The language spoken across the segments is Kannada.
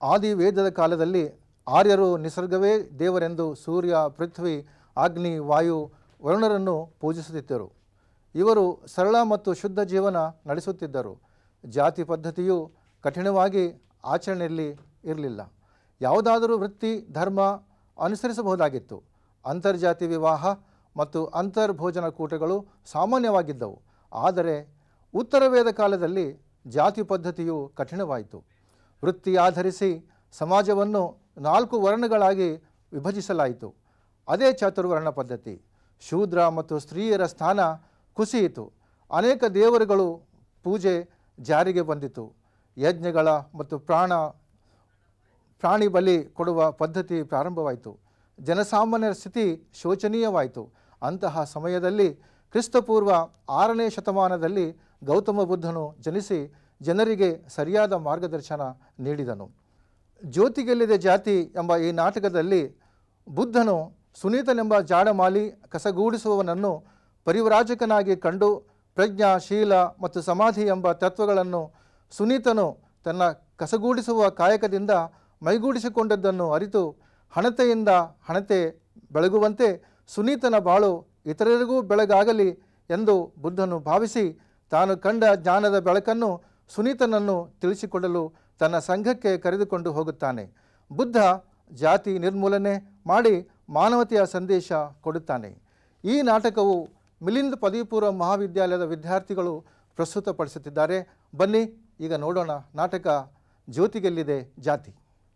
ಆದಿ ವೇದದ ಕಾಲದಲ್ಲಿ ಆರ್ಯರು ನಿಸರ್ಗವೇ ದೇವರೆಂದು ಸೂರ್ಯ ಪೃಥ್ವಿ ಅಗ್ನಿ ವಾಯು ವರುಣರನ್ನು ಪೂಜಿಸುತ್ತಿದ್ದರು ಇವರು ಸರಳ ಮತ್ತು ಶುದ್ಧ ಜೀವನ ನಡೆಸುತ್ತಿದ್ದರು ಜಾತಿ ಪದ್ಧತಿಯು ಕಠಿಣವಾಗಿ ಆಚರಣೆಯಲ್ಲಿ ಇರಲಿಲ್ಲ ಯಾವುದಾದರೂ ವೃತ್ತಿ ಧರ್ಮ ಅನುಸರಿಸಬಹುದಾಗಿತ್ತು ಅಂತರ್ಜಾತಿ ವಿವಾಹ ಮತ್ತು ಅಂತರ್ಭೋಜನ ಕೂಟಗಳು ಸಾಮಾನ್ಯವಾಗಿದ್ದವು ಆದರೆ ಉತ್ತರ ವೇದ ಕಾಲದಲ್ಲಿ ಜಾತಿ ಪದ್ಧತಿಯು ಕಠಿಣವಾಯಿತು ವೃತ್ತಿ ಆಧರಿಸಿ ಸಮಾಜವನ್ನು ನಾಲ್ಕು ವರ್ಣಗಳಾಗಿ ವಿಭಜಿಸಲಾಯಿತು ಅದೇ ಚಾತುರ್ವರ್ಣ ಪದ್ಧತಿ ಶೂದ್ರ ಮತ್ತು ಸ್ತ್ರೀಯರ ಸ್ಥಾನ ಕುಸಿಯಿತು ಅನೇಕ ದೇವರುಗಳು ಪೂಜೆ ಜಾರಿಗೆ ಬಂದಿತು ಯಜ್ಞಗಳ ಮತ್ತು ಪ್ರಾಣ ಪ್ರಾಣಿ ಬಲಿ ಕೊಡುವ ಪದ್ಧತಿ ಪ್ರಾರಂಭವಾಯಿತು ಜನಸಾಮಾನ್ಯರ ಸ್ಥಿತಿ ಶೋಚನೀಯವಾಯಿತು ಅಂತಹ ಸಮಯದಲ್ಲಿ ಕ್ರಿಸ್ತಪೂರ್ವ ಆರನೇ ಶತಮಾನದಲ್ಲಿ ಗೌತಮ ಬುದ್ಧನು ಜನಿಸಿ ಜನರಿಗೆ ಸರಿಯಾದ ಮಾರ್ಗದರ್ಶನ ನೀಡಿದನು ಜ್ಯೋತಿಗೆಲ್ಲಿದೆ ಜಾತಿ ಎಂಬ ಈ ನಾಟಕದಲ್ಲಿ ಬುದ್ಧನು ಸುನೀತನೆಂಬ ಜಾಡಮಾಲಿ ಕಸಗೂಡಿಸುವವನನ್ನು ಪರಿವ್ರಾಜಕನಾಗಿ ಕಂಡು ಪ್ರಜ್ಞಾ ಶೀಲ ಮತ್ತು ಸಮಾಧಿ ಎಂಬ ತತ್ವಗಳನ್ನು ಸುನೀತನು ತನ್ನ ಕಸಗೂಡಿಸುವ ಕಾಯಕದಿಂದ ಮೈಗೂಡಿಸಿಕೊಂಡದ್ದನ್ನು ಅರಿತು ಹಣತೆಯಿಂದ ಹಣತೆ ಬೆಳಗುವಂತೆ ಸುನೀತನ ಬಾಳು ಇತರರಿಗೂ ಬೆಳಗಾಗಲಿ ಎಂದು ಬುದ್ಧನು ಭಾವಿಸಿ ತಾನು ಕಂಡ ಜ್ಞಾನದ ಬೆಳಕನ್ನು ಸುನೀತನನ್ನು ತಿಳಿಸಿಕೊಡಲು ತನ್ನ ಸಂಘಕ್ಕೆ ಕರೆದುಕೊಂಡು ಹೋಗುತ್ತಾನೆ ಬುದ್ಧ ಜಾತಿ ನಿರ್ಮೂಲನೆ ಮಾಡಿ ಮಾನವತೆಯ ಸಂದೇಶ ಕೊಡುತ್ತಾನೆ ಈ ನಾಟಕವು ಮಿಲಿಂದ್ ಪದವಿಪೂರ್ವ ಮಹಾವಿದ್ಯಾಲಯದ ವಿದ್ಯಾರ್ಥಿಗಳು ಪ್ರಸ್ತುತಪಡಿಸುತ್ತಿದ್ದಾರೆ ಬನ್ನಿ ಈಗ ನೋಡೋಣ ನಾಟಕ ಜ್ಯೋತಿಗೆಲ್ಲಿದೆ ಜಾತಿ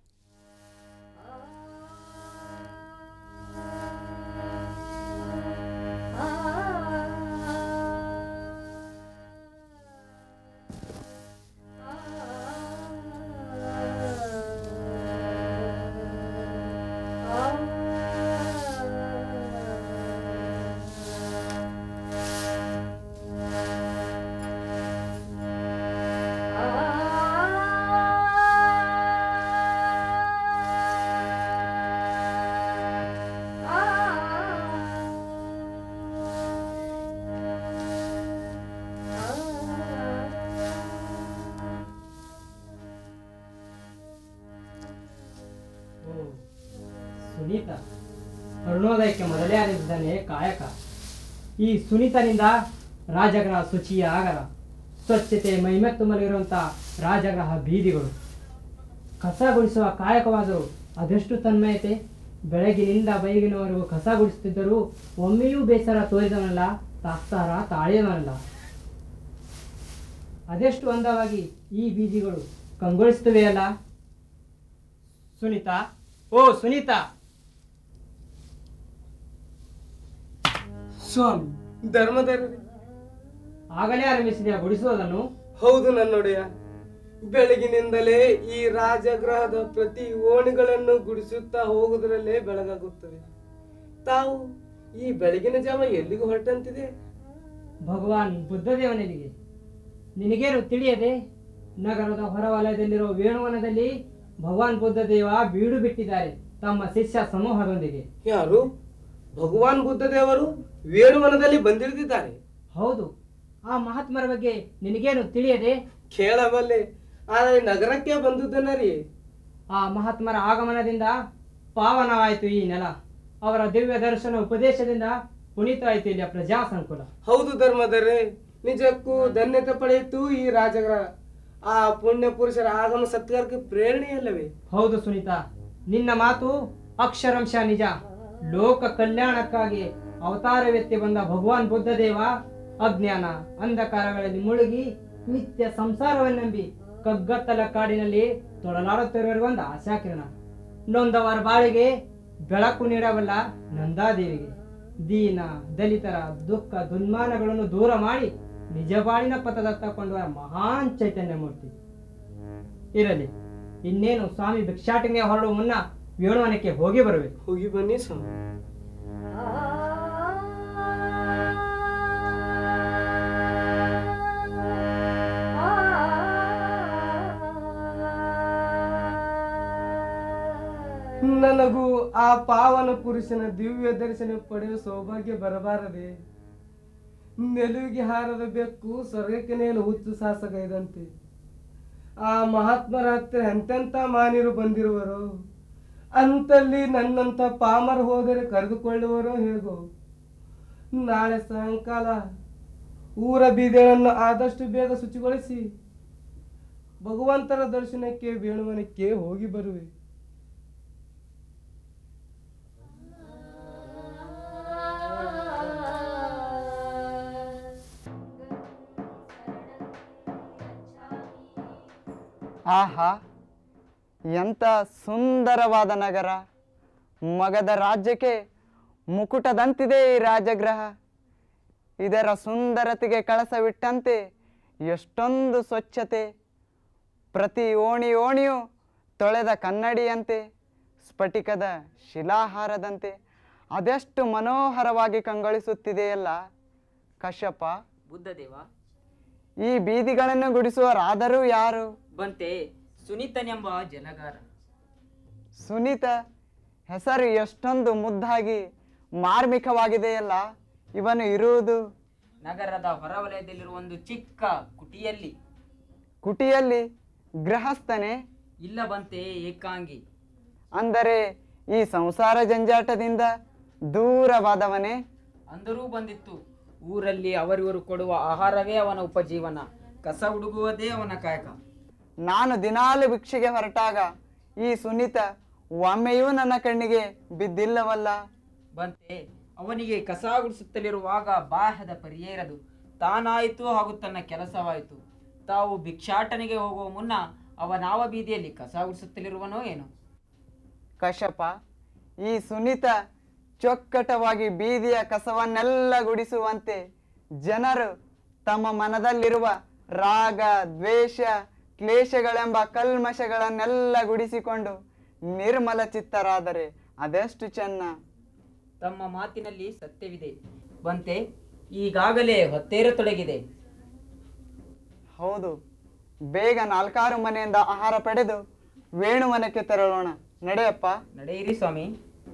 ಓ, ಸುನೀತ ಅರುಣೋದಯಕ್ಕೆ ಮೊದಲೇ ಆರಿದ್ದಾನೆ ಕಾಯಕ ಈ ಸುನೀತನಿಂದ ರಾಜಗ್ರಹ ಶುಚಿಯ ಆಗರ ಸ್ವಚ್ಛತೆ ಮೈಮೆತ್ತು ಮಲಗಿರುವಂಥ ರಾಜಗ್ರಹ ಬೀದಿಗಳು ಕಸ ಗುಡಿಸುವ ಕಾಯಕವಾದರೂ ಅದೆಷ್ಟು ತನ್ಮಯತೆ ಬೆಳಗಿನಿಂದ ಬೈಗಿನವರೆಗೂ ಕಸ ಗುಡಿಸುತ್ತಿದ್ದರೂ ಒಮ್ಮೆಯೂ ಬೇಸರ ತೋರಿದವನಲ್ಲ ತಾಕ್ತಾರ ತಾಳಿದವನಲ್ಲ ಅದೆಷ್ಟು ಅಂದವಾಗಿ ಈ ಬೀದಿಗಳು ಕಂಗೊಳಿಸುತ್ತವೆಯಲ್ಲ ಸುನೀತಾ ಓ ಸುನೀತಾ ಸ್ವಾಮಿ ಧರ್ಮಧರ್ಮಿ ಆಗಲೇ ಆರಂಭಿಸಿದೆಯಾ ಗುಡಿಸುವುದನ್ನು ಹೌದು ನನ್ನೊಡೆಯ ಬೆಳಗಿನಿಂದಲೇ ಈ ರಾಜಗೃಹದ ಪ್ರತಿ ಓಣಿಗಳನ್ನು ಗುಡಿಸುತ್ತಾ ಹೋಗುವುದರಲ್ಲೇ ಬೆಳಗಾಗುತ್ತದೆ ತಾವು ಈ ಬೆಳಗಿನ ಜಾವ ಎಲ್ಲಿಗೂ ಹೊರಟಂತಿದೆ ಭಗವಾನ್ ಬುದ್ಧದೇವನಿಗೆ ನಿನಗೇನು ತಿಳಿಯದೆ ನಗರದ ಹೊರವಲಯದಲ್ಲಿರುವ ವೇಣುವನದಲ್ಲಿ ಭಗವಾನ್ ಬುದ್ಧದೇವ ಬೀಡು ಬಿಟ್ಟಿದ್ದಾರೆ ತಮ್ಮ ಶಿಷ್ಯ ಸಮೂಹದೊಂದಿಗೆ ಯಾರು ಭಗವಾನ್ ಬುದ್ಧದೇವರು ವೇಣುವನದಲ್ಲಿ ಬಂದಿಳಿದಿದ್ದಾರೆ ಹೌದು ಆ ಮಹಾತ್ಮರ ಬಗ್ಗೆ ನಿನಗೇನು ತಿಳಿಯದೆ ಕೇಳಬಲ್ಲೆ ಆದರೆ ನಗರಕ್ಕೆ ಬಂದುದನ್ನರಿ ಆ ಮಹಾತ್ಮರ ಆಗಮನದಿಂದ ಪಾವನವಾಯಿತು ಈ ನೆಲ ಅವರ ದಿವ್ಯ ದರ್ಶನ ಉಪದೇಶದಿಂದ ಪುನೀತವಾಯಿತು ಇಲ್ಲಿಯ ಪ್ರಜಾ ಸಂಕುಲ ಹೌದು ಧರ್ಮಧರೆ ನಿಜಕ್ಕೂ ಧನ್ಯತೆ ಪಡೆಯಿತು ಈ ರಾಜಗೃಹ ಆ ಪುಣ್ಯ ಪುರುಷರ ಆಗಮ ಸತ್ಕಾರಕ್ಕೆ ಪ್ರೇರಣೆಯಲ್ಲವೇ ಹೌದು ಸುನೀತಾ ನಿನ್ನ ಮಾತು ಅಕ್ಷರಂಶ ನಿಜ ಲೋಕ ಕಲ್ಯಾಣಕ್ಕಾಗಿ ಅವತಾರವೆತ್ತಿ ಬಂದ ಭಗವಾನ್ ಬುದ್ಧದೇವ ಅಜ್ಞಾನ ಅಂಧಕಾರಗಳಲ್ಲಿ ಮುಳುಗಿ ನಿತ್ಯ ಸಂಸಾರವನ್ನಂಬಿ ಕಗ್ಗತ್ತಲ ಕಾಡಿನಲ್ಲಿ ತೊಡಲಾಡುತ್ತಿರುವವರಿಗೊಂದು ಆಶಾಕಿರಣ ನೊಂದವರ ಬಾಳಿಗೆ ಬೆಳಕು ನೀಡಬಲ್ಲ ನಂದಾದೇವಿಗೆ ದೀನ ದಲಿತರ ದುಃಖ ದುನ್ಮಾನಗಳನ್ನು ದೂರ ಮಾಡಿ ನಿಜ ಬಾಳಿನ ಪಥದತ್ತ ಕೊಂಡುವ ಮಹಾನ್ ಚೈತನ್ಯ ಮೂರ್ತಿ ಇರಲಿ ಇನ್ನೇನು ಸ್ವಾಮಿ ಭಿಕ್ಷಾಟನೆಗೆ ಹೊರಡುವ ಮುನ್ನ ವೇಣುವನಕ್ಕೆ ಹೋಗಿ ಬರಬೇಕು ಹೋಗಿ ಬನ್ನಿ ಸ್ವಾಮಿ ನನಗೂ ಆ ಪಾವನ ಪುರುಷನ ದಿವ್ಯ ದರ್ಶನ ಪಡೆಯುವ ಸೌಭಾಗ್ಯ ಬರಬಾರದೆ ನೆಲುವಿಗೆ ಹಾರದ ಬೆಕ್ಕು ಸ್ವರ್ಗಕ್ಕೆ ನೇಲು ಹುಚ್ಚು ಸಾಹಸಗೈದಂತೆ ಆ ಮಹಾತ್ಮರ ಹತ್ರ ಎಂತೆಂಥ ಮಾನಿರು ಬಂದಿರುವರು ಅಂತಲ್ಲಿ ನನ್ನಂಥ ಪಾಮರ್ ಹೋದರೆ ಕರೆದುಕೊಳ್ಳುವರೋ ಹೇಗೋ ನಾಳೆ ಸಾಯಂಕಾಲ ಊರ ಬೀದಿಗಳನ್ನು ಆದಷ್ಟು ಬೇಗ ಶುಚಿಗೊಳಿಸಿ ಭಗವಂತನ ದರ್ಶನಕ್ಕೆ ವೇಣುವನಕ್ಕೆ ಹೋಗಿ ಬರುವೆ ಆಹಾ ಎಂಥ ಸುಂದರವಾದ ನಗರ ಮಗದ ರಾಜ್ಯಕ್ಕೆ ಮುಕುಟದಂತಿದೆ ಈ ರಾಜಗೃಹ ಇದರ ಸುಂದರತೆಗೆ ಕಳಸವಿಟ್ಟಂತೆ ಎಷ್ಟೊಂದು ಸ್ವಚ್ಛತೆ ಪ್ರತಿ ಓಣಿ ಓಣಿಯು ತೊಳೆದ ಕನ್ನಡಿಯಂತೆ ಸ್ಫಟಿಕದ ಶಿಲಾಹಾರದಂತೆ ಅದೆಷ್ಟು ಮನೋಹರವಾಗಿ ಕಂಗೊಳಿಸುತ್ತಿದೆಯಲ್ಲ ಕಶ್ಯಪ ಬುದ್ಧದೇವ ಈ ಬೀದಿಗಳನ್ನು ಗುಡಿಸುವರಾದರೂ ಯಾರು ಬಂತೆ ಸುನೀತನೆಂಬ ಜಲಗಾರ ಸುನೀತ ಹೆಸರು ಎಷ್ಟೊಂದು ಮುದ್ದಾಗಿ ಮಾರ್ಮಿಕವಾಗಿದೆಯಲ್ಲ ಇವನು ಇರುವುದು ನಗರದ ಹೊರವಲಯದಲ್ಲಿರುವ ಒಂದು ಚಿಕ್ಕ ಕುಟಿಯಲ್ಲಿ ಕುಟಿಯಲ್ಲಿ ಗೃಹಸ್ಥನೇ ಇಲ್ಲ ಬಂತೆ ಏಕಾಂಗಿ ಅಂದರೆ ಈ ಸಂಸಾರ ಜಂಜಾಟದಿಂದ ದೂರವಾದವನೇ ಅಂದರೂ ಬಂದಿತ್ತು ಊರಲ್ಲಿ ಅವರಿವರು ಕೊಡುವ ಆಹಾರವೇ ಅವನ ಉಪಜೀವನ ಕಸ ಹುಡುಗುವುದೇ ಅವನ ಕಾಯಕ ನಾನು ದಿನಾಲು ಭಿಕ್ಷೆಗೆ ಹೊರಟಾಗ ಈ ಸುನೀತ ಒಮ್ಮೆಯೂ ನನ್ನ ಕಣ್ಣಿಗೆ ಬಿದ್ದಿಲ್ಲವಲ್ಲ ಬಂತೆ ಅವನಿಗೆ ಕಸ ಗುಡಿಸುತ್ತಲಿರುವಾಗ ಬಾಹ್ಯದ ಪರಿಯೇರದು ತಾನಾಯಿತು ಹಾಗೂ ತನ್ನ ಕೆಲಸವಾಯಿತು ತಾವು ಭಿಕ್ಷಾಟನೆಗೆ ಹೋಗುವ ಮುನ್ನ ಅವನಾವ ಬೀದಿಯಲ್ಲಿ ಕಸ ಗುಡಿಸುತ್ತಲಿರುವನೋ ಏನೋ ಕಶ್ಯಪ ಈ ಸುನೀತ ಚೊಕ್ಕಟವಾಗಿ ಬೀದಿಯ ಕಸವನ್ನೆಲ್ಲ ಗುಡಿಸುವಂತೆ ಜನರು ತಮ್ಮ ಮನದಲ್ಲಿರುವ ರಾಗ ದ್ವೇಷ ಕ್ಲೇಶಗಳೆಂಬ ಕಲ್ಮಶಗಳನ್ನೆಲ್ಲ ಗುಡಿಸಿಕೊಂಡು ನಿರ್ಮಲ ಚಿತ್ತರಾದರೆ ಅದೆಷ್ಟು ಚೆನ್ನ ತಮ್ಮ ಮಾತಿನಲ್ಲಿ ಸತ್ಯವಿದೆ ಬಂತೆ ಈಗಾಗಲೇ ಹೊತ್ತೇರತೊಡಗಿದೆ ಹೌದು ಬೇಗ ನಾಲ್ಕಾರು ಮನೆಯಿಂದ ಆಹಾರ ಪಡೆದು ವೇಣುವನಕ್ಕೆ ತೆರಳೋಣ ನಡೆಯಪ್ಪ ನಡೆಯಿರಿ ಸ್ವಾಮಿ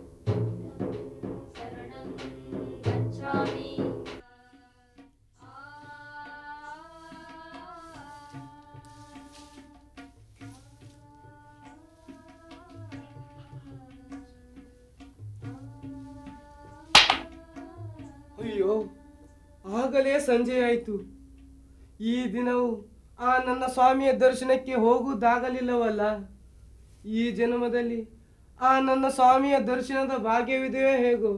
ಅಯ್ಯೋ ಆಗಲೇ ಸಂಜೆಯಾಯಿತು ಈ ದಿನವು ಆ ನನ್ನ ಸ್ವಾಮಿಯ ದರ್ಶನಕ್ಕೆ ಹೋಗುವುದಾಗಲಿಲ್ಲವಲ್ಲ ಈ ಜನ್ಮದಲ್ಲಿ ಆ ನನ್ನ ಸ್ವಾಮಿಯ ದರ್ಶನದ ಭಾಗ್ಯವಿದೆಯೋ ಹೇಗೋ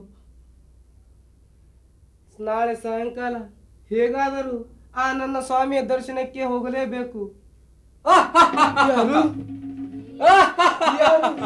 ನಾಳೆ ಸಾಯಂಕಾಲ ಹೇಗಾದರೂ ಆ ನನ್ನ ಸ್ವಾಮಿಯ ದರ್ಶನಕ್ಕೆ ಹೋಗಲೇಬೇಕು ಯಾರು? ಯಾರು?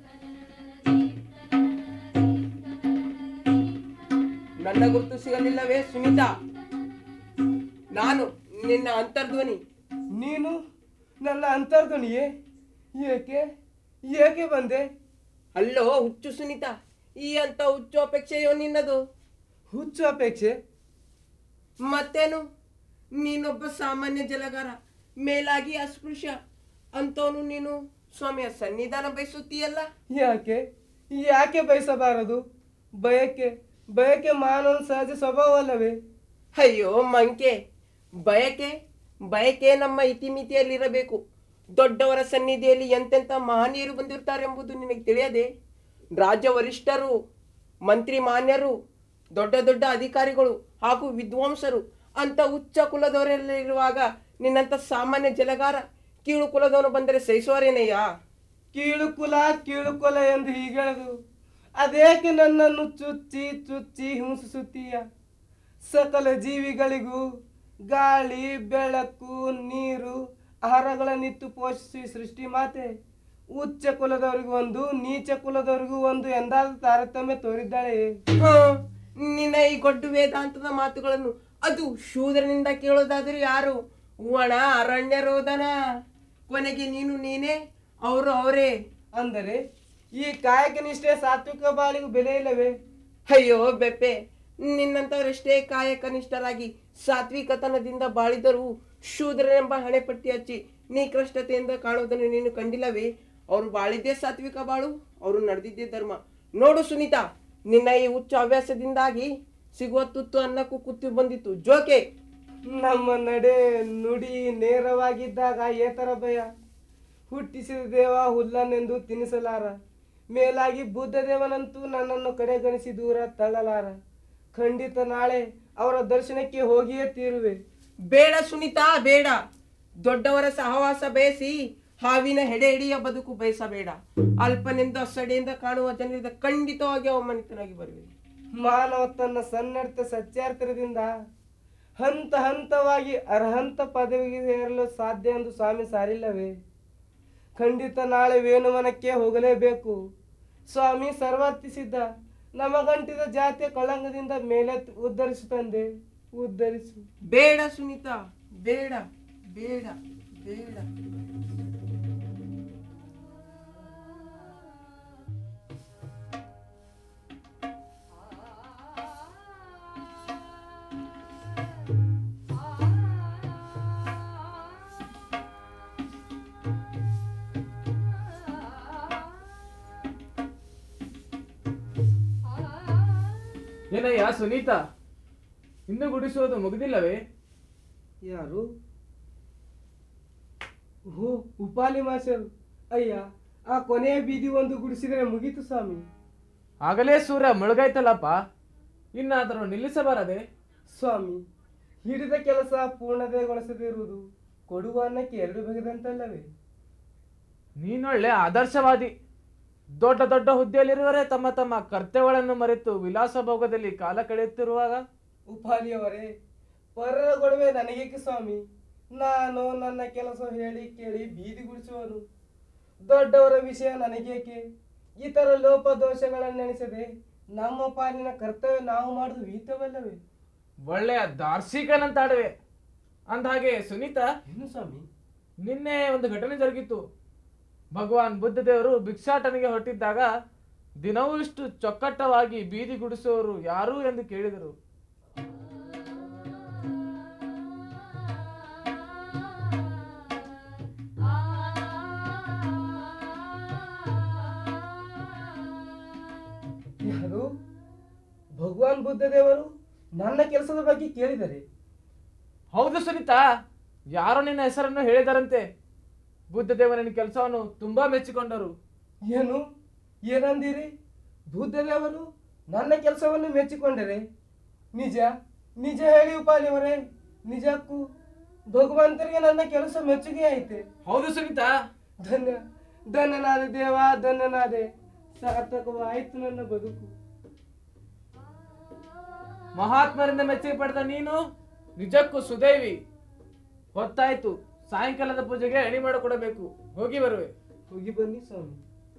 ನನ್ನ ಗುರುತು ಸಿಗಲಿಲ್ಲವೇ ಸುಮಿತಾ ನಾನು ನಿನ್ನ ಅಂತರ್ಧ್ವನಿ ನೀನು ನನ್ನ ಅಂತರ್ಧ್ವನಿಯೇ ಏಕೆ ಏಕೆ ಬಂದೆ ಅಲ್ಲೋ ಹುಚ್ಚು ಸುನೀತಾ ಈ ಅಂತ ಹುಚ್ಚು ಅಪೇಕ್ಷೆಯೋ ನಿನ್ನದು ಹುಚ್ಚು ಅಪೇಕ್ಷೆ ಮತ್ತೇನು ನೀನೊಬ್ಬ ಸಾಮಾನ್ಯ ಜಲಗಾರ ಮೇಲಾಗಿ ಅಸ್ಪೃಶ್ಯ ಅಂತವನು ನೀನು ಸ್ವಾಮಿಯ ಸನ್ನಿಧಾನ ಬಯಸುತ್ತೀಯಲ್ಲ ಯಾಕೆ ಯಾಕೆ ಬಯಸಬಾರದು ಬಯಕೆ ಬಯಕೆ ಮಾನವನ ಸಹಜ ಸ್ವಭಾವವಲ್ಲವೇ ಅಯ್ಯೋ ಮಂಕೆ ಬಯಕೆ ಬಯಕೆ ನಮ್ಮ ಇತಿಮಿತಿಯಲ್ಲಿರಬೇಕು ದೊಡ್ಡವರ ಸನ್ನಿಧಿಯಲ್ಲಿ ಎಂತೆಂಥ ಮಹನೀಯರು ಬಂದಿರ್ತಾರೆಂಬುದು ನಿನಗೆ ತಿಳಿಯದೆ ರಾಜ್ಯ ವರಿಷ್ಠರು ಮಂತ್ರಿ ಮಾನ್ಯರು ದೊಡ್ಡ ದೊಡ್ಡ ಅಧಿಕಾರಿಗಳು ಹಾಗೂ ವಿದ್ವಾಂಸರು ಅಂತ ಉಚ್ಚ ಕುಲದವರೆಲ್ಲಿರುವಾಗ ನಿನ್ನಂಥ ಸಾಮಾನ್ಯ ಜಲಗಾರ ಕೀಳು ಕುಲದವನು ಬಂದರೆ ಸಹಿಸುವರೇನಯ್ಯ ಕೀಳು ಕುಲ ಕೀಳು ಕುಲ ಎಂದು ಹೀಗೆಳದು ಅದೇಕೆ ನನ್ನನ್ನು ಚುಚ್ಚಿ ಚುಚ್ಚಿ ಹಿಂಸಿಸುತ್ತೀಯ ಸಕಲ ಜೀವಿಗಳಿಗೂ ಗಾಳಿ ಬೆಳಕು ನೀರು ಆಹಾರಗಳನ್ನಿತ್ತು ಪೋಷಿಸಿ ಸೃಷ್ಟಿ ಮಾತೆ ಉಚ್ಚ ಕುಲದವರಿಗೂ ಒಂದು ನೀಚ ಕುಲದವರಿಗೂ ಒಂದು ಎಂದಾದ ತಾರತಮ್ಯ ತೋರಿದ್ದಾಳೆ ಆ, ನಿನ್ನ ಈ ಗೊಡ್ಡು ವೇದಾಂತದ ಮಾತುಗಳನ್ನು ಅದು ಶೂದ್ರನಿಂದ ಕೇಳೋದಾದ್ರೆ ಯಾರು ಒಣ ಅರಣ್ಯ ರೋದನ ಕೊನೆಗೆ ನೀನು ನೀನೇ ಅವರು ಅವರೇ ಅಂದರೆ ಈ ಕಾಯಕ ನಿಷ್ಠೆ ಸಾತ್ವಿಕ ಬಾಳಿಗೂ ಬೆಲೆ ಇಲ್ಲವೇ ಅಯ್ಯೋ ಬೆಪ್ಪೆ ನಿನ್ನಂಥವರೆಷ್ಟೇ ಕಾಯಕನಿಷ್ಠರಾಗಿ ಸಾತ್ವಿಕತನದಿಂದ ಬಾಳಿದರೂ ಶೂದ್ರನೆಂಬ ಹಣೆಪಟ್ಟಿ ಹಚ್ಚಿ ನಿಕೃಷ್ಟತೆಯಿಂದ ಕಾಣುವುದನ್ನು ನೀನು ಕಂಡಿಲ್ಲವೇ ಅವರು ಬಾಳಿದ್ದೇ ಸಾತ್ವಿಕ ಬಾಳು ಅವರು ನಡೆದಿದ್ದೇ ಧರ್ಮ ನೋಡು ಸುನೀತಾ ನಿನ್ನ ಈ ಹುಚ್ಚು ಹವ್ಯಾಸದಿಂದಾಗಿ ಸಿಗುವ ತುತ್ತು ಅನ್ನಕ್ಕೂ ಕುತ್ತು ಬಂದಿತ್ತು ಜೋಕೆ ನಮ್ಮ ನಡೆ ನುಡಿ ನೇರವಾಗಿದ್ದಾಗ ಏತರ ಭಯ ಹುಟ್ಟಿಸಿದ ದೇವ ಹುಲ್ಲನೆಂದು ತಿನ್ನಿಸಲಾರ ಮೇಲಾಗಿ ಬುದ್ಧ ದೇವನಂತೂ ನನ್ನನ್ನು ಕಡೆಗಣಿಸಿ ದೂರ ತಳ್ಳಲಾರ ಖಂಡಿತ ನಾಳೆ ಅವರ ದರ್ಶನಕ್ಕೆ ಹೋಗಿಯೇ ತೀರುವೆ ಬೇಡ ಸುನೀತಾ ಬೇಡ ದೊಡ್ಡವರ ಸಹವಾಸ ಬಯಸಿ ಹಾವಿನ ಹೆಡೆ ಹಿಡಿಯ ಬದುಕು ಬಯಸಬೇಡ ಅಲ್ಪನೆಂದು ಅಸಡೆಯಿಂದ ಕಾಣುವ ಜನರಿಂದ ಖಂಡಿತವಾಗಿ ಅವಮಾನಿತನಾಗಿ ಬರುವೆ ಮಾನವ ತನ್ನ ಸನ್ನಡತೆ ಸಚ್ಚಾರಿತ್ರದಿಂದ ಹಂತ ಹಂತವಾಗಿ ಅರ್ಹಂತ ಪದವಿಗೆ ಸೇರಲು ಸಾಧ್ಯ ಎಂದು ಸ್ವಾಮಿ ಸಾರಿಲ್ಲವೇ ಖಂಡಿತ ನಾಳೆ ವೇಣುವನಕ್ಕೆ ಹೋಗಲೇಬೇಕು ಸ್ವಾಮಿ ಸರ್ವರ್ತಿಸಿದ್ದ ನಮಗಂಟಿದ ಜಾತಿಯ ಕಳಂಗದಿಂದ ಮೇಲೆ ಉದ್ಧರಿಸು ತಂದೆ ಉದ್ಧರಿಸು ಬೇಡ ಸುನೀತಾ ಬೇಡ ಬೇಡ ಬೇಡ ಏನಯ್ಯ ಸುನೀತಾ ಇನ್ನು ಗುಡಿಸೋದು ಮುಗಿದಿಲ್ಲವೇ ಯಾರು ಓ ಉಪಾಲಿ ಮಾಸ್ಟರ್ ಅಯ್ಯ ಆ ಕೊನೆಯ ಬೀದಿ ಒಂದು ಗುಡಿಸಿದರೆ ಮುಗೀತು ಸ್ವಾಮಿ ಆಗಲೇ ಸೂರ್ಯ ಮುಳುಗಾಯ್ತಲ್ಲಪ್ಪ ಇನ್ನಾದರೂ ನಿಲ್ಲಿಸಬಾರದೆ ಸ್ವಾಮಿ ಹಿಡಿದ ಕೆಲಸ ಪೂರ್ಣತೆಗೊಳಿಸದಿರುವುದು ಕೊಡುವ ಅನ್ನಕ್ಕೆ ಎರಡು ಬಗೆದಂತಲ್ಲವೇ ನೀನೊಳ್ಳೆ ಆದರ್ಶವಾದಿ ದೊಡ್ಡ ದೊಡ್ಡ ಹುದ್ದೆಯಲ್ಲಿರುವರೇ ತಮ್ಮ ತಮ್ಮ ಕರ್ತವ್ಯಗಳನ್ನು ಮರೆತು ವಿಲಾಸ ಭೋಗದಲ್ಲಿ ಕಾಲ ಕಳೆಯುತ್ತಿರುವಾಗ ಉಪಾಲಿಯವರೇ ಪರರ ಗೊಡವೆ ನನಗೇಕೆ ಸ್ವಾಮಿ ನಾನು ನನ್ನ ಕೆಲಸ ಹೇಳಿ ಕೇಳಿ ಬೀದಿ ಗುಡಿಸುವನು ದೊಡ್ಡವರ ವಿಷಯ ನನಗೇಕೆ ಇತರ ಲೋಪದೋಷಗಳನ್ನೆಣಿಸದೆ ನಮ್ಮ ಪಾಲಿನ ಕರ್ತವ್ಯ ನಾವು ಮಾಡುವುದು ವೀತವಲ್ಲವೇ ಒಳ್ಳೆಯ ದಾರ್ಶಿಕನಂತಾಡುವೆ ಅಂದಹಾಗೆ ಸುನೀತಾ ಏನು ಸ್ವಾಮಿ ನಿನ್ನೆ ಒಂದು ಘಟನೆ ಜರುಗಿತ್ತು ಭಗವಾನ್ ಬುದ್ಧ ದೇವರು ಭಿಕ್ಷಾಟನೆಗೆ ಹೊರಟಿದ್ದಾಗ ದಿನವೂ ಇಷ್ಟು ಚೊಕ್ಕಟ್ಟವಾಗಿ ಬೀದಿ ಗುಡಿಸುವವರು ಯಾರು ಎಂದು ಕೇಳಿದರು ಯಾರು ಭಗವಾನ್ ಬುದ್ಧ ದೇವರು ನನ್ನ ಕೆಲಸದ ಬಗ್ಗೆ ಕೇಳಿದರೆ ಹೌದು ಸುನೀತಾ ಯಾರೋ ನಿನ್ನ ಹೆಸರನ್ನು ಹೇಳಿದರಂತೆ ಬುದ್ಧ ದೇವರ ಕೆಲಸವನ್ನು ತುಂಬಾ ಮೆಚ್ಚಿಕೊಂಡರು ಏನು ಏನಂದಿರಿ ಬುದ್ಧ ದೇವರು ನನ್ನ ಕೆಲಸವನ್ನು ಮೆಚ್ಚಿಕೊಂಡರೆ ನಿಜ ನಿಜ ಹೇಳಿ ಉಪಾಲಿಯವರೇ ನಿಜಕ್ಕೂ ಭಗವಂತರಿಗೆ ನನ್ನ ಕೆಲಸ ಮೆಚ್ಚುಗೆ ಐತೆ ಹೌದು ಸುನೀತಾ ಧನ್ಯ ಧನ್ಯನಾದೆ ದೇವ ಧನ್ಯನಾದೆ ಸಾರ್ಥಕವಾಯಿತು ನನ್ನ ಬದುಕು ಮಹಾತ್ಮರಿಂದ ಮೆಚ್ಚುಗೆ ಪಡೆದ ನೀನು ನಿಜಕ್ಕೂ ಸುದೈವಿ ಹೊತ್ತಾಯ್ತು ಸಾಯಂಕಾಲದ ಪೂಜೆಗೆ ಎಣಿ ಮಾಡಿಕೊಡಬೇಕು ಹೋಗಿ ಬರುವೆ ಹೋಗಿ ಬನ್ನಿ ಸ್ವಾಮಿ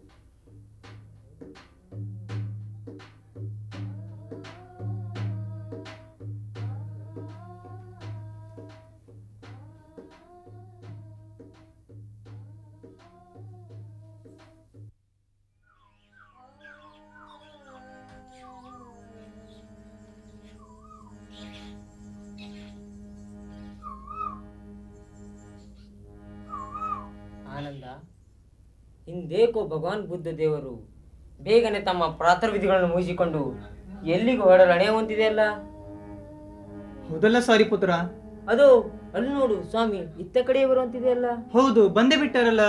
ಆನಂದ ಹಿಂದೇಕೋ ಭಗವಾನ್ ಬುದ್ಧ ದೇವರು ಬೇಗನೆ ತಮ್ಮ ಪ್ರಾತಃ ವಿಧಿಗಳನ್ನು ಮುಗಿಸಿಕೊಂಡು ಎಲ್ಲಿಗೂ ಹೊರಡಲು ಹಣೆ ಹೊಂದಿದೆಯಲ್ಲ ಹೌದಲ್ಲ ಸಾರಿ ಪುತ್ರ ಅದು ಅಲ್ಲಿ ನೋಡು ಸ್ವಾಮಿ ಇತ್ತ ಕಡೆ ಬರುವಂತಿದೆಯಲ್ಲ ಹೌದು ಬಂದೇ ಬಿಟ್ಟಾರಲ್ಲ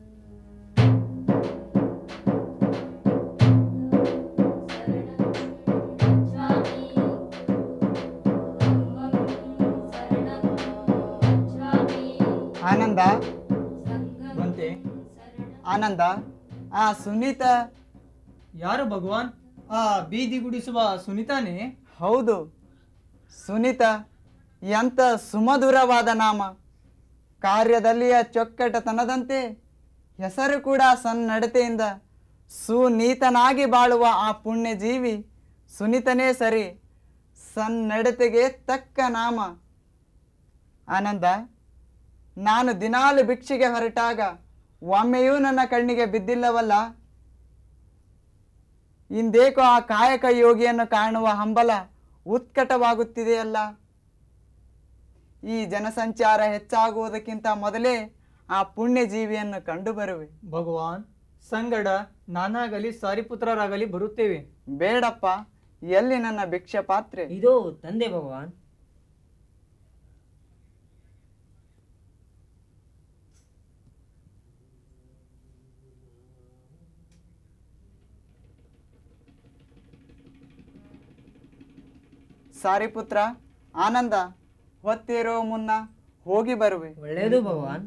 ಆನಂದ ಬಂತೆ ಆನಂದ ಆ ಸುನೀತ ಯಾರು ಭಗವಾನ್ ಆ ಬೀದಿ ಗುಡಿಸುವ ಸುನಿತಾನೇ ಹೌದು ಸುನೀತ ಎಂತ ಸುಮಧುರವಾದ ನಾಮ ಕಾರ್ಯದಲ್ಲಿಯ ಚೊಕ್ಕಟತನದಂತೆ ಹೆಸರು ಕೂಡ ಸನ್ನಡತೆಯಿಂದ ಸುನೀತನಾಗಿ ಬಾಳುವ ಆ ಪುಣ್ಯಜೀವಿ ಸುನೀತನೇ ಸರಿ ಸನ್ನಡತೆಗೆ ತಕ್ಕ ನಾಮ ಆನಂದ ನಾನು ದಿನಾಲು ಭಿಕ್ಷೆಗೆ ಹೊರಟಾಗ ಒಮ್ಮೆಯೂ ನನ್ನ ಕಣ್ಣಿಗೆ ಬಿದ್ದಿಲ್ಲವಲ್ಲ ಇಂದೇಕೋ ಆ ಕಾಯಕ ಯೋಗಿಯನ್ನು ಕಾಣುವ ಹಂಬಲ ಉತ್ಕಟವಾಗುತ್ತಿದೆಯಲ್ಲ ಈ ಜನಸಂಚಾರ ಹೆಚ್ಚಾಗುವುದಕ್ಕಿಂತ ಮೊದಲೇ ಆ ಪುಣ್ಯಜೀವಿಯನ್ನು ಕಂಡು ಬರುವೆ ಭಗವಾನ್ ಸಂಗಡ ನಾನಾಗಲಿ ಸಾರಿಪುತ್ರರಾಗಲಿ ಬರುತ್ತೇವೆ ಬೇಡಪ್ಪ ಎಲ್ಲಿ ನನ್ನ ಭಿಕ್ಷೆ ಪಾತ್ರೆ ಇದೋ ತಂದೆ ಭಗವಾನ್ ಸಾರಿಪುತ್ರ ಆನಂದ ಹೊತ್ತೇರೋ ಮುನ್ನ ಹೋಗಿ ಬರುವೆ ಒಳ್ಳೆಯದು ಭಗವಾನ್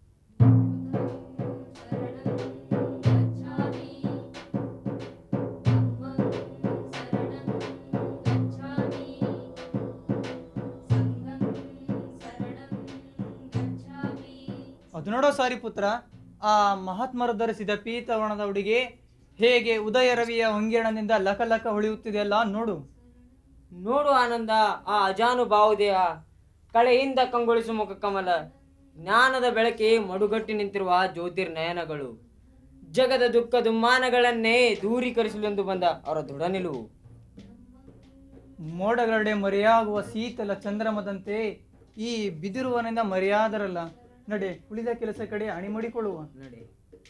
ಅದು ನೋಡೋ ಸಾರಿಪುತ್ರ ಆ ಮಹಾತ್ಮರು ಧರಿಸಿದ ಪೀತವರ್ಣದ ಉಡುಗೆ ಹೇಗೆ ಉದಯ ರವಿಯ ಹೊಂಗೇಣದಿಂದ ಲಕ ಲಕ ಹೊಳೆಯುತ್ತಿದೆಯಲ್ಲ ನೋಡು ನೋಡು ಆನಂದ ಆ ಅಜಾನುಭಾವುದೆಯ ಕಳೆಯಿಂದ ಕಂಗೊಳಿಸುವ ಮುಖ ಕಮಲ ಜ್ಞಾನದ ಬೆಳಕಿ ಮಡುಗಟ್ಟಿ ನಿಂತಿರುವ ಜ್ಯೋತಿರ್ನಯನಗಳು ಜಗದ ದುಃಖ ದುಮ್ಮಾನಗಳನ್ನೇ ದೂರೀಕರಿಸಲೆಂದು ಬಂದ ಅವರ ದೃಢ ನಿಲುವು ಮೋಡಗರಡೆ ಮರೆಯಾಗುವ ಶೀತಲ ಚಂದ್ರಮದಂತೆ ಈ ಬಿದಿರುವನಿಂದ ಮರೆಯಾದರಲ್ಲ ನಡೆ ಉಳಿದ ಕೆಲಸ ಕಡೆ ಅಣಿಮಡಿಕೊಳ್ಳುವ ನಡೆ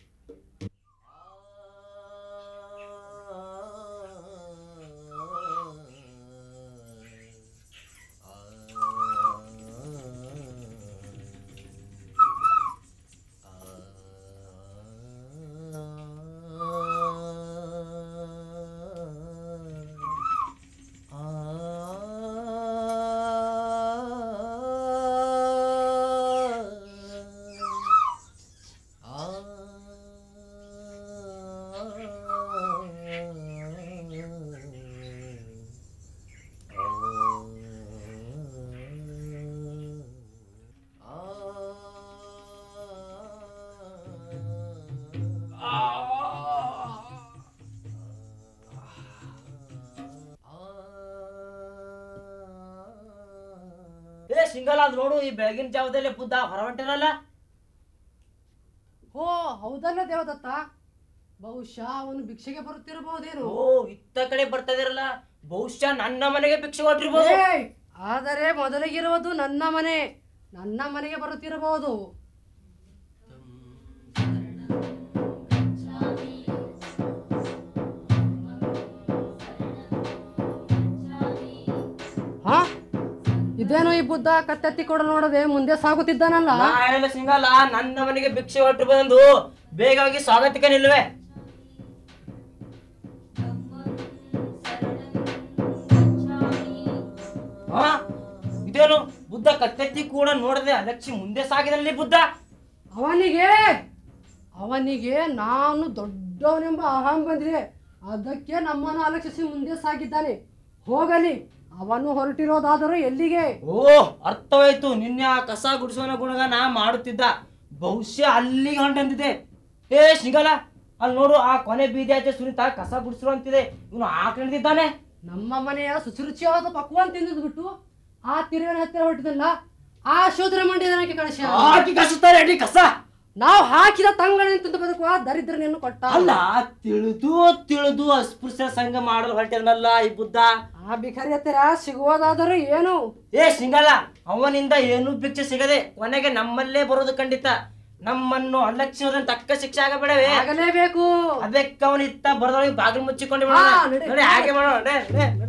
ಏ ಸಿಂಗಲ್ ಅದ್ ನೋಡು ಈ ಬೆಳಗಿನ ಜಾವದಲ್ಲಿ ಬುದ್ಧ ಹೊರ ಹೊಂಟಿರಲ್ಲ ಓ ಹೌದಲ್ಲ ದೇವದತ್ತ ಬಹುಶಃ ಅವನು ಭಿಕ್ಷೆಗೆ ಬರುತ್ತಿರಬಹುದೇನು ಓ ಇತ್ತ ಕಡೆ ಬರ್ತಾ ಬಹುಶಃ ನನ್ನ ಮನೆಗೆ ಭಿಕ್ಷೆ ಕೊಟ್ಟಿರ್ಬೋದು ಏಯ್! ಆದರೆ ಮೊದಲಿಗಿರುವುದು ನನ್ನ ಮನೆ ನನ್ನ ಮನೆಗೆ ಬರುತ್ತಿರಬಹುದು ಹಾ ಇದೇನೋ ಈ ಬುದ್ಧ ಕತ್ತೆತ್ತಿ ಕೊಡ ನೋಡದೆ ಮುಂದೆ ಸಾಗುತ್ತಿದ್ದಾನಲ್ಲ ನಾ ಹೇಳಿಲ್ಲ ಸಿಂಗಲ್ಲ ನನ್ನ ಮನೆಗೆ ಭಿಕ್ಷೆ ಹೊಟ್ಟು ಬಂದು ಬೇಗ ಹೋಗಿ ಸ್ವಾಗತಕ್ಕೆ ನಿಲ್ವೆ ಹಾ ಇದೇನು ಬುದ್ಧ ಕತ್ತೆತ್ತಿ ಕೂಡ ನೋಡದೆ ಅಲಕ್ಷಿ ಮುಂದೆ ಸಾಗಿದಲ್ಲಿ ಬುದ್ಧ ಅವನಿಗೆ ಅವನಿಗೆ ನಾನು ದೊಡ್ಡವನೆಂಬ ಅಹಂ ಬಂದಿದೆ ಅದಕ್ಕೆ ನಮ್ಮನ್ನು ಅಲಕ್ಷಿಸಿ ಮುಂದೆ ಸಾಗಿದ್ದಾನೆ ಹೋಗಲಿ ಅವನು ಹೊರಟಿರೋದಾದರೂ ಎಲ್ಲಿಗೆ ಓ ಅರ್ಥವಾಯ್ತು ನಿನ್ನೆ ಆ ಕಸ ಗುಡಿಸೋನ ಗುಣಗಾನ ಮಾಡುತ್ತಿದ್ದ ಬಹುಶಃ ಅಲ್ಲಿಗೆ ಹೊಂಟಂತಿದೆ ಏ ಸಿಗಲ್ಲ ಅಲ್ಲಿ ನೋಡು ಆ ಕೊನೆ ಬೀದಿ ಆಚೆ ಸುನಿತಾ ಕಸ ಗುಡಿಸಿರು ಅಂತಿದೆ ಇವನು ಆಕಳಿದ್ದಾನೆ ನಮ್ಮ ಮನೆಯ ಶುಚಿರುಚಿಯಾದ ಪಕ್ವಾನ್ ತಿಂದು ಬಿಟ್ಟು ಆ ತಿರುವಿನ ಹತ್ತಿರ ಹೊರಟಿದಲ್ಲ ಆ ಶೂದ್ರ ಮಂಡ್ಯದನಕ್ಕೆ ಕಳಿಸ ಹಾಕಿ ಕಸುತ್ತಾರೆ ಅಡಿ ಕಸ ನಾವು ಹಾಕಿದ ತಂಗಳನ್ನು ತಿಂದು ಬದುಕುವ ದರಿದ್ರನೆಯನ್ನು ಕೊಟ್ಟ ಅಲ್ಲ ತಿಳಿದು ತಿಳಿದು ಅಸ್ಪೃಶ್ಯ ಸಂಘ ಮಾಡಲು ಹೊರಟಿದ್ನಲ್ಲ ಈ ಬುದ್ಧ ಆ ಬಿಖರಿ ಹತ್ತಿರ ಸಿಗುವುದಾದರೂ ಏನು ಏ ಸಿಂಗಲ್ಲ ಅವನಿಂದ ಏನೂ ಭಿಕ್ಷೆ ಸಿಗದೆ ಕೊನೆಗೆ ನಮ್ಮಲ್ಲೇ ಬರೋದು ಖಂಡಿತ ನಮ್ಮನ್ನು ಅಲಕ್ಷಿಸೋದನ್ನ ತಕ್ಕ ಶಿಕ್ಷೆ ಆಗಬೇಡವೇ ಆಗಲೇಬೇಕು ಅದಕ್ಕೆ ಅವನ ಇತ್ತ ಬರದೊಳಗೆ ಬಾಗಿಲು ಮುಚ್ಚಿಕೊಂಡು ಹಾ, ಬಿಡೋಣ ನಡೆ, ನೋಡಿ ಹಾಗೆ ಮಾಡೋಣ ನಡೆ, ನಡೆ, ನಡೆ.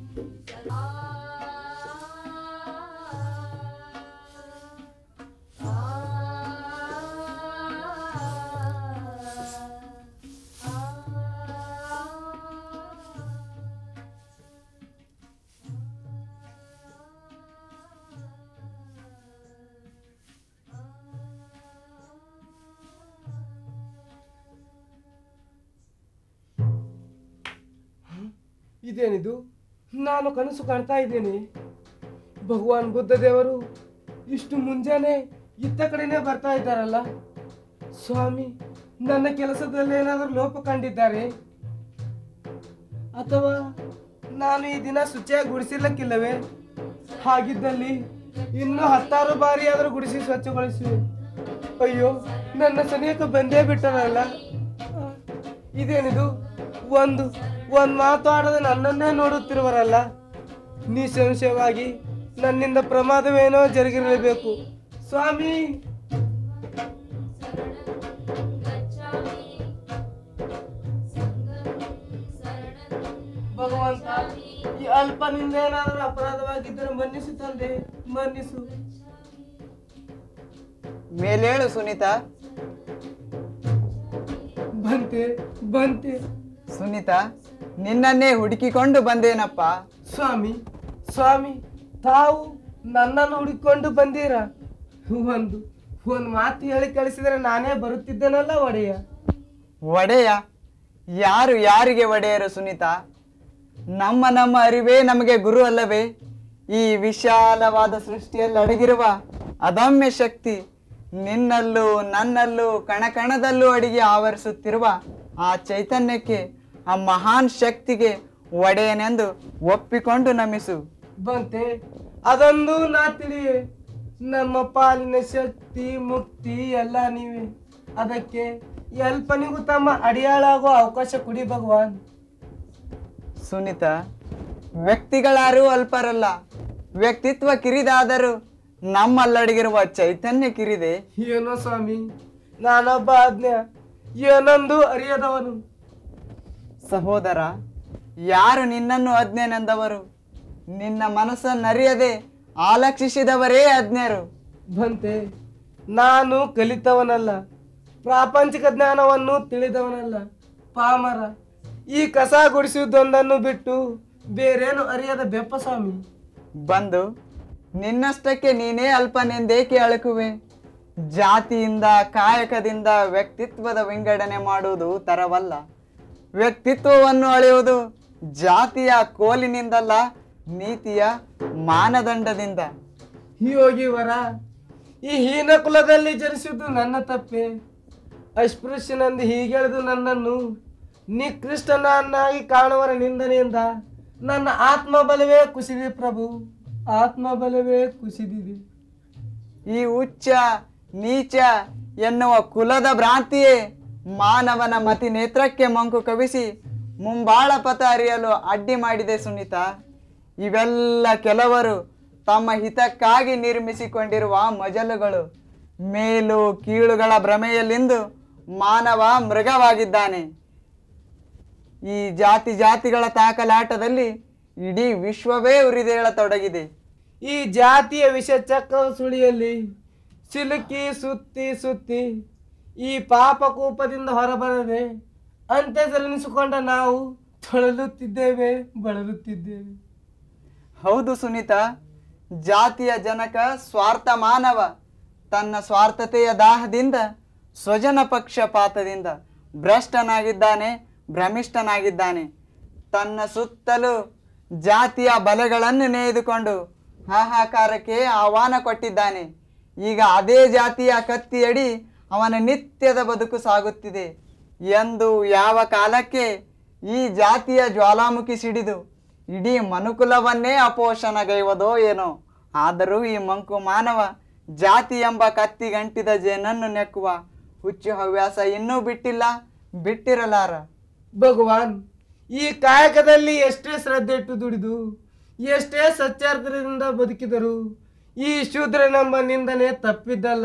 ಇದೇನಿದು ನಾನು ಕನಸು ಕಾಣ್ತಾ ಇದ್ದೇನೆ ಭಗವಾನ್ ಬುದ್ಧ ದೇವರು ಇಷ್ಟು ಮುಂಜಾನೆ ಇತ್ತ ಕಡೆನೇ ಬರ್ತಾ ಇದ್ದಾರಲ್ಲ ಸ್ವಾಮಿ ನನ್ನ ಕೆಲಸದಲ್ಲಿ ಏನಾದರೂ ಲೋಪ ಕಂಡಿದ್ದಾರೆ ಅಥವಾ ನಾನು ಈ ದಿನ ಶುಚಿಯಾಗಿ ಗುಡಿಸಿರ್ಲಕ್ಕಿಲ್ಲವೇ ಹಾಗಿದ್ದಲ್ಲಿ ಇನ್ನೂ ಹತ್ತಾರು ಬಾರಿ ಆದರೂ ಗುಡಿಸಿ ಸ್ವಚ್ಛಗೊಳಿಸುವೆ ಅಯ್ಯೋ ನನ್ನ ಸನಿಯಕ್ಕೆ ಬಂದೇ ಬಿಟ್ಟರಲ್ಲ ಆ, ಇದೇನಿದು ಒಂದು ಒಂದು ಮಾತಾಡದೆ ನನ್ನನ್ನೇ ನೋಡುತ್ತಿರುವರಲ್ಲ ನಿಸ್ಸಂಶಯವಾಗಿ ನನ್ನಿಂದ ಪ್ರಮಾದವೇನೋ ಜರುಗಿರಲೇಬೇಕು ಸ್ವಾಮಿ ಭಗವಂತ ಈ ಅಲ್ಪನಿಂದ ಏನಾದರೂ ಅಪರಾಧವಾಗಿದ್ದರೆ ಮನ್ನಿಸು ತಂದೆ ಮನ್ನಿಸು ಮೇಲೇಳು ಸುನೀತಾ ಬಂತೆ ಬಂತೆ ಸುನೀತಾ ನಿನ್ನನ್ನೇ ಹುಡುಕಿಕೊಂಡು ಬಂದೇನಪ್ಪ ಸ್ವಾಮಿ ಸ್ವಾಮಿ ತಾವು ನನ್ನನ್ನು ಹುಡುಕೊಂಡು ಬಂದೀರ ಒಂದು ಒಂದು ಮಾತು ಹೇಳಿ ಕಳಿಸಿದ್ರೆ ನಾನೇ ಬರುತ್ತಿದ್ದೇನಲ್ಲ ಒಡೆಯ ಒಡೆಯ ಯಾರು ಯಾರಿಗೆ ಒಡೆಯರು ಸುನೀತಾ ನಮ್ಮ ನಮ್ಮ ಅರಿವೇ ನಮಗೆ ಗುರು ಅಲ್ಲವೇ ಈ ವಿಶಾಲವಾದ ಸೃಷ್ಟಿಯಲ್ಲಿ ಅಡಗಿರುವ ಅದಮ್ಯ ಶಕ್ತಿ ನಿನ್ನಲ್ಲೂ ನನ್ನಲ್ಲೂ ಕಣಕಣದಲ್ಲೂ ಅಡಿಗೆ ಆವರಿಸುತ್ತಿರುವ ಆ ಚೈತನ್ಯಕ್ಕೆ ಆ ಮಹಾನ್ ಶಕ್ತಿಗೆ ಒಡೆಯನೆಂದು ಒಪ್ಪಿಕೊಂಡು ನಮಿಸು ಬಂತೆ ಅದೊಂದು ನಾ ತಿಳಿಯೆ ನಮ್ಮ ಪಾಲಿನ ಶಕ್ತಿ ಮುಕ್ತಿ ಎಲ್ಲ ನೀವೇ ಅದಕ್ಕೆ ಅಲ್ಪನಿಗೂ ತಮ್ಮ ಅಡಿಯಾಳಾಗುವ ಅವಕಾಶ ಕೊಡಿ ಭಗವಾನ್ ಸುನೀತಾ ವ್ಯಕ್ತಿಗಳಾರೂ ಅಲ್ಪರಲ್ಲ ವ್ಯಕ್ತಿತ್ವ ಕಿರಿದಾದರೂ ನಮ್ಮಲ್ಲಡಗಿರುವ ಚೈತನ್ಯ ಕಿರಿದೆ ಏನೋ ಸ್ವಾಮಿ ನಾನೊಬ್ಬ ಆಜ್ಞೆ ಏನೊಂದು ಅರಿಯದವನು ಸಹೋದರ ಯಾರು ನಿನ್ನನ್ನು ಅಜ್ಞನೆಂದವರು ನಿನ್ನ ಮನಸ್ಸನ್ನರಿಯದೆ ಆಲಕ್ಷಿಸಿದವರೇ ಅಜ್ಞರು ಬಂತೆ ನಾನು ಕಲಿತವನಲ್ಲ ಪ್ರಾಪಂಚಿಕ ಜ್ಞಾನವನ್ನು ತಿಳಿದವನಲ್ಲ ಪಾಮರ ಈ ಕಸ ಗುಡಿಸುವುದೊಂದನ್ನು ಬಿಟ್ಟು ಬೇರೇನು ಅರಿಯದ ಬೆಪ್ಪ ಸ್ವಾಮಿ ಬಂದು ನಿನ್ನಷ್ಟಕ್ಕೆ ನೀನೇ ಅಲ್ಪನೆಂದೇಕೆ ಅಳಕುವೆ ಜಾತಿಯಿಂದ ಕಾಯಕದಿಂದ ವ್ಯಕ್ತಿತ್ವದ ವಿಂಗಡಣೆ ಮಾಡುವುದು ತರವಲ್ಲ ವ್ಯಕ್ತಿತ್ವವನ್ನು ಅಳೆಯುವುದು ಜಾತಿಯ ಕೋಲಿನಿಂದಲ್ಲ ನೀತಿಯ ಮಾನದಂಡದಿಂದ ಯೋಗಿ ವರ ಈ ಹೀನ ಕುಲದಲ್ಲಿ ಜನಿಸಿದ್ದು ನನ್ನ ತಪ್ಪೆ ಅಸ್ಪೃಶ್ಯನೆಂದು ಹೀಗೆಳೆದು ನನ್ನನ್ನು ನಿಕೃಷ್ಟನನ್ನಾಗಿ ಕಾಣುವರ ನಿಂದನೆಯಿಂದ ನನ್ನ ಆತ್ಮಬಲವೇ ಕುಸಿದೆ ಪ್ರಭು ಆತ್ಮಬಲವೇ ಕುಸಿದಿದೆ ಈ ಉಚ್ಚ ನೀಚ ಎನ್ನುವ ಕುಲದ ಭ್ರಾಂತಿಯೇ ಮಾನವನ ಮತಿ ನೇತ್ರಕ್ಕೆ ಮಂಕು ಕವಿಸಿ ಮುಂಬಾಳ ಪಥ ಅರಿಯಲು ಅಡ್ಡಿ ಮಾಡಿದೆ ಸುನೀತಾ ಇವೆಲ್ಲ ಕೆಲವರು ತಮ್ಮ ಹಿತಕ್ಕಾಗಿ ನಿರ್ಮಿಸಿಕೊಂಡಿರುವ ಮಜಲುಗಳು ಮೇಲು ಕೀಳುಗಳ ಭ್ರಮೆಯಲ್ಲಿಂದು ಮಾನವ ಮೃಗವಾಗಿದ್ದಾನೆ ಈ ಜಾತಿ ಜಾತಿಗಳ ತಾಕಲಾಟದಲ್ಲಿ ಇಡೀ ವಿಶ್ವವೇ ಉರಿದೇಳತೊಡಗಿದೆ ಈ ಜಾತಿಯ ವಿಷ ಚಕ್ರದ ಸುಳಿಯಲ್ಲಿ ಸಿಲುಕಿ ಸುತ್ತಿ ಸುತ್ತಿ ಈ ಪಾಪ ಕೂಪದಿಂದ ಹೊರಬರದೆ ಅಂತ್ಯ ಸಲ್ಲಿಸಿಕೊಂಡ ನಾವು ತೊಳಲುತ್ತಿದ್ದೇವೆ ಬಳಲುತ್ತಿದ್ದೇವೆ ಹೌದು ಸುನೀತಾ ಜಾತಿಯ ಜನಕ ಸ್ವಾರ್ಥ ಮಾನವ ತನ್ನ ಸ್ವಾರ್ಥತೆಯ ದಾಹದಿಂದ ಸ್ವಜನ ಪಕ್ಷಪಾತದಿಂದ ಭ್ರಷ್ಟನಾಗಿದ್ದಾನೆ ಭ್ರಮಿಷ್ಠನಾಗಿದ್ದಾನೆ ತನ್ನ ಸುತ್ತಲೂ ಜಾತಿಯ ಬಲೆಗಳನ್ನು ನೇಯ್ದುಕೊಂಡು ಹಾಹಾಕಾರಕ್ಕೆ ಆಹ್ವಾನ ಕೊಟ್ಟಿದ್ದಾನೆ ಈಗ ಅದೇ ಜಾತಿಯ ಕತ್ತಿಯಡಿ ಅವನ ನಿತ್ಯದ ಬದುಕು ಸಾಗುತ್ತಿದೆ ಎಂದು ಯಾವ ಕಾಲಕ್ಕೆ ಈ ಜಾತಿಯ ಜ್ವಾಲಾಮುಖಿ ಸಿಡಿದು ಇಡೀ ಮನುಕುಲವನ್ನೇ ಅಪೋಷಣಗೈವದೋ ಏನೋ ಆದರೂ ಈ ಮಂಕು ಮಾನವ ಜಾತಿ ಎಂಬ ಕತ್ತಿಗಂಟಿದ ಜೇನನ್ನು ನೆಕ್ಕುವ ಹುಚ್ಚು ಹವ್ಯಾಸ ಇನ್ನೂ ಬಿಟ್ಟಿಲ್ಲ ಬಿಟ್ಟಿರಲಾರ ಭಗವಾನ್ ಈ ಕಾಯಕದಲ್ಲಿ ಎಷ್ಟೇ ಶ್ರದ್ಧೆ ಇಟ್ಟು ದುಡಿದು ಎಷ್ಟೇ ಸಚ್ಚಾರ್ಥದಿಂದ ಬದುಕಿದರು ಈ ಶೂದ್ರನೆಂಬ ನಿಂದನೆ ತಪ್ಪಿದ್ದಲ್ಲ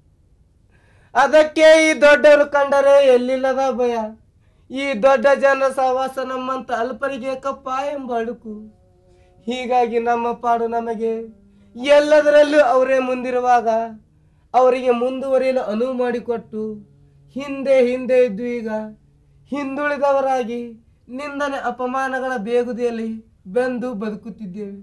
ಅದಕ್ಕೆ ಈ ದೊಡ್ಡವರು ಕಂಡರೆ ಎಲ್ಲಿಲ್ಲದ ಭಯ ಈ ದೊಡ್ಡ ಜನ ಸಹವಾಸ ನಮ್ಮಂತ ಅಲ್ಪರಿಗೆ ಕಪ್ಪ ಎಂಬ ಅಳುಕು ಹೀಗಾಗಿ ನಮ್ಮ ಪಾಡು ನಮಗೆ ಎಲ್ಲದರಲ್ಲೂ ಅವರೇ ಮುಂದಿರುವಾಗ ಅವರಿಗೆ ಮುಂದುವರಿಯಲು ಅನುವು ಮಾಡಿಕೊಟ್ಟು ಹಿಂದೆ ಹಿಂದೆ ಇದ್ದು ಈಗ ಹಿಂದುಳಿದವರಾಗಿ ನಿಂದನೆ ಅಪಮಾನಗಳ ಬೇಗುದಿಯಲ್ಲಿ ಬೆಂದು ಬದುಕುತ್ತಿದ್ದೇವೆ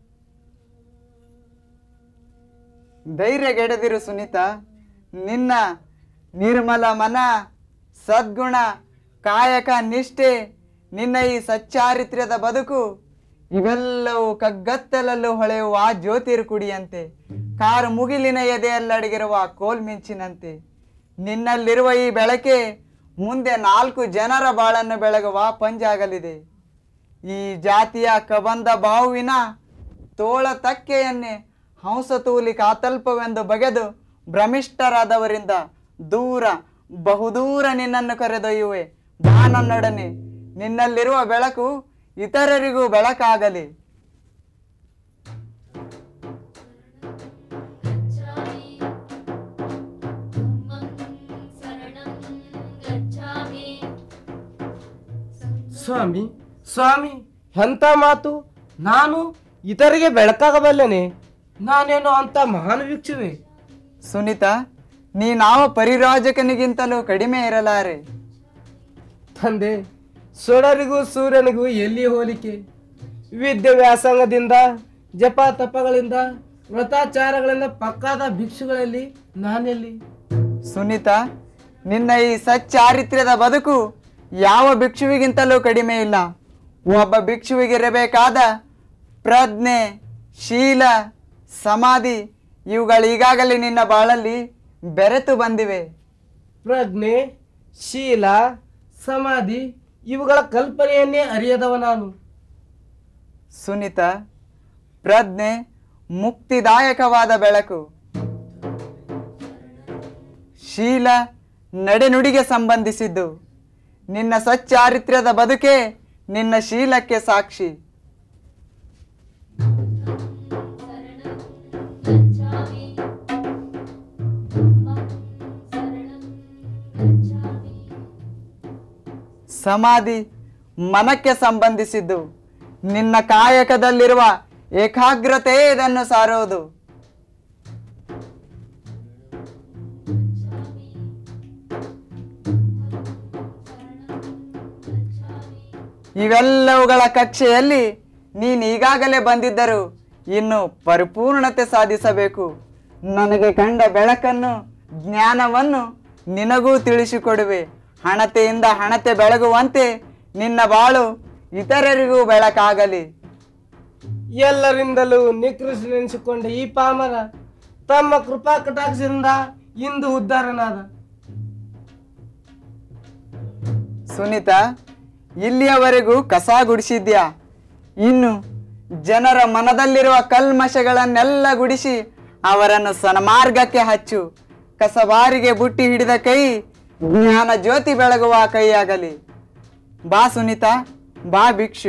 ಧೈರ್ಯಗೆಡದಿರು ಸುನೀತಾ ನಿನ್ನ ನಿರ್ಮಲ ಮನ ಸದ್ಗುಣ ಕಾಯಕ ನಿಷ್ಠೆ ನಿನ್ನ ಈ ಸಚ್ಚಾರಿತ್ರ್ಯದ ಬದುಕು ಇವೆಲ್ಲವೂ ಕಗ್ಗತ್ತಲಲ್ಲೂ ಹೊಳೆಯುವ ಜ್ಯೋತಿರ್ಕುಡಿಯಂತೆ ಕಾರು ಮುಗಿಲಿನ ಎದೆಯಲ್ಲಡಗಿರುವ ಕೋಲ್ಮಿಂಚಿನಂತೆ ನಿನ್ನಲ್ಲಿರುವ ಈ ಬೆಳಕೆ ಮುಂದೆ ನಾಲ್ಕು ಜನರ ಬಾಳನ್ನು ಬೆಳಗುವ ಪಂಜಾಗಲಿದೆ ಈ ಜಾತಿಯ ಕಬಂದ ಬಾಹುವಿನ ತೋಳ ತಕ್ಕೆಯನ್ನೇ ಹಂಸತೂಲಿ ಕಾತಲ್ಪವೆಂದು ಬಗೆದು ಭ್ರಮಿಷ್ಠರಾದವರಿಂದ ದೂರ ಬಹುದೂರ ನಿನ್ನನ್ನು ಕರೆದೊಯ್ಯುವೆ ಬಾ ನನ್ನೊಡನೆ ನಿನ್ನಲ್ಲಿರುವ ಬೆಳಕು ಇತರರಿಗೂ ಬೆಳಕಾಗಲಿ ಸ್ವಾಮಿ ಸ್ವಾಮಿ ಎಂಥ ಮಾತು ನಾನು ಇತರಿಗೆ ಬೆಳಕಾಗಬಲ್ಲೆನೆ ನಾನೇನು ಅಂತ ಮಹಾನ್ ವೀಕ್ಷವೇ ಸುನೀತಾ ನೀನಾವ ಪರಿರಾಜಕನಿಗಿಂತಲೂ ಕಡಿಮೆ ಇರಲಾರೆ ತಂದೆ ಸೊಡರಿಗೂ ಸೂರ್ಯನಿಗೂ ಎಲ್ಲಿ ಹೋಲಿಕೆ ವಿದ್ಯೆ ವ್ಯಾಸಂಗದಿಂದ ಜಪ ತಪಗಳಿಂದ ವ್ರತಾಚಾರಗಳಿಂದ ಪಕ್ಕಾದ ಭಿಕ್ಷುಗಳಲ್ಲಿ ನಾನೆಲ್ಲಿ ಸುನೀತಾ ನಿನ್ನ ಈ ಸಚ್ಚಾರಿತ್ರ್ಯದ ಬದುಕು ಯಾವ ಭಿಕ್ಷುವಿಗಿಂತಲೂ ಕಡಿಮೆ ಇಲ್ಲ ಒಬ್ಬ ಭಿಕ್ಷುವಿಗಿರಬೇಕಾದ ಪ್ರಜ್ಞೆ ಶೀಲ ಸಮಾಧಿ ಇವುಗಳು ಈಗಾಗಲೇ ನಿನ್ನ ಬಾಳಲ್ಲಿ ಬೆರೆತು ಬಂದಿವೆ ಪ್ರಜ್ಞೆ ಶೀಲ ಸಮಾಧಿ ಇವುಗಳ ಕಲ್ಪನೆಯನ್ನೇ ಅರಿಯದವ ನಾನು ಸುನೀತ ಪ್ರಜ್ಞೆ ಮುಕ್ತಿದಾಯಕವಾದ ಬೆಳಕು ಶೀಲ ನಡೆನುಡಿಗೆ ಸಂಬಂಧಿಸಿದ್ದು ನಿನ್ನ ಸಚ್ಚಾರಿತ್ರ್ಯದ ಬದುಕೆ ನಿನ್ನ ಶೀಲಕ್ಕೆ ಸಾಕ್ಷಿ ಸಮಾಧಿ ಮನಕ್ಕೆ ಸಂಬಂಧಿಸಿದ್ದು ನಿನ್ನ ಕಾಯಕದಲ್ಲಿರುವ ಏಕಾಗ್ರತೆ ಇದನ್ನು ಸಾರುವುದು ಇವೆಲ್ಲವುಗಳ ಕಕ್ಷೆಯಲ್ಲಿ ನೀನು ಈಗಾಗಲೇ ಬಂದಿದ್ದರು ಇನ್ನು ಪರಿಪೂರ್ಣತೆ ಸಾಧಿಸಬೇಕು ನನಗೆ ಕಂಡ ಬೆಳಕನ್ನು ಜ್ಞಾನವನ್ನು ನಿನಗೂ ತಿಳಿಸಿಕೊಡುವೆ ಹಣತೆಯಿಂದ ಹಣತೆ ಬೆಳಗುವಂತೆ ನಿನ್ನ ಬಾಳು ಇತರರಿಗೂ ಬೆಳಕಾಗಲಿ ಎಲ್ಲರಿಂದಲೂ ನಿಕೃಷ್ಟನೆನಿಸಿಕೊಂಡ ಈ ಪಾಮರ ತಮ್ಮ ಕೃಪಾ ಕಟಾಕ್ಷದಿಂದ ಇಂದು ಉದ್ಧಾರನಾದ ಸುನೀತಾ ಇಲ್ಲಿಯವರೆಗೂ ಕಸ ಗುಡಿಸಿದ್ಯಾ ಇನ್ನು ಜನರ ಮನದಲ್ಲಿರುವ ಕಲ್ಮಶಗಳನ್ನೆಲ್ಲ ಗುಡಿಸಿ ಅವರನ್ನು ಸನ್ಮಾರ್ಗಕ್ಕೆ ಹಚ್ಚು ಕಸಬಾರಿಗೆ ಬುಟ್ಟಿ ಹಿಡಿದ ಕೈ ಜ್ಞಾನ ಜ್ಯೋತಿ ಬೆಳಗುವ ಕೈಯಾಗಲಿ ಬಾ ಸುನೀತಾ ಬಾ ಭಿಕ್ಷು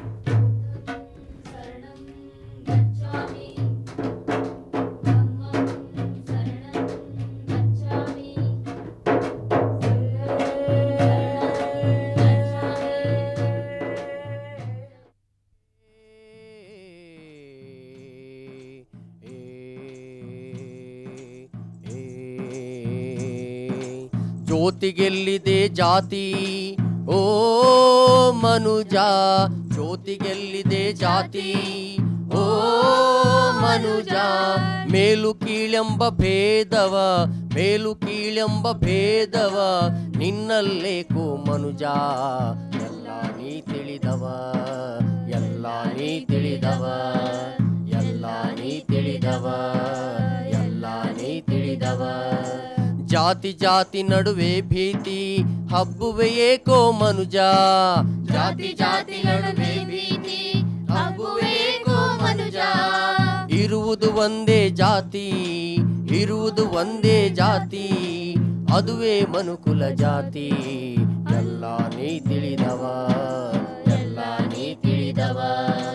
ಜ್ಯೋತಿಗೆಲ್ಲಿದೆ ಜಾತಿ ಓ ಮನುಜ ಜ್ಯೋತಿಗೆಲ್ಲಿದೆ ಜಾತಿ ಓ ಮನುಜ ಮೇಲು ಕೀಳೆಂಬ ಭೇದವ ಮೇಲು ಕೀಳೆಂಬ ಭೇದವ ನಿನ್ನಲ್ಲೇಕೋ ಮನುಜ ಎಲ್ಲ ನೀ ತಿಳಿದವ ಎಲ್ಲ ನೀ ತಿಳಿದವ ಎಲ್ಲ ನೀ ತಿಳಿದವ ಎಲ್ಲ ನೀ ತಿಳಿದವ ಜಾತಿ ಜಾತಿ ನಡುವೆ ಭೀತಿ ಹಬ್ಬುವೆ ಏಕೋ ಮನುಜ ಜಾತಿ ಜಾತಿ ನಡುವೆ ಭೀತಿ ಹಬ್ಬುವೆ ಏಕೋ ಮನುಜ ಇರುವುದು ಒಂದೇ ಜಾತಿ ಇರುವುದು ಒಂದೇ ಜಾತಿ ಅದುವೇ ಮನುಕುಲ ಜಾತಿ ಎಲ್ಲ ನೀ ತಿಳಿದವ ಎಲ್ಲ ನೀ ತಿಳಿದವ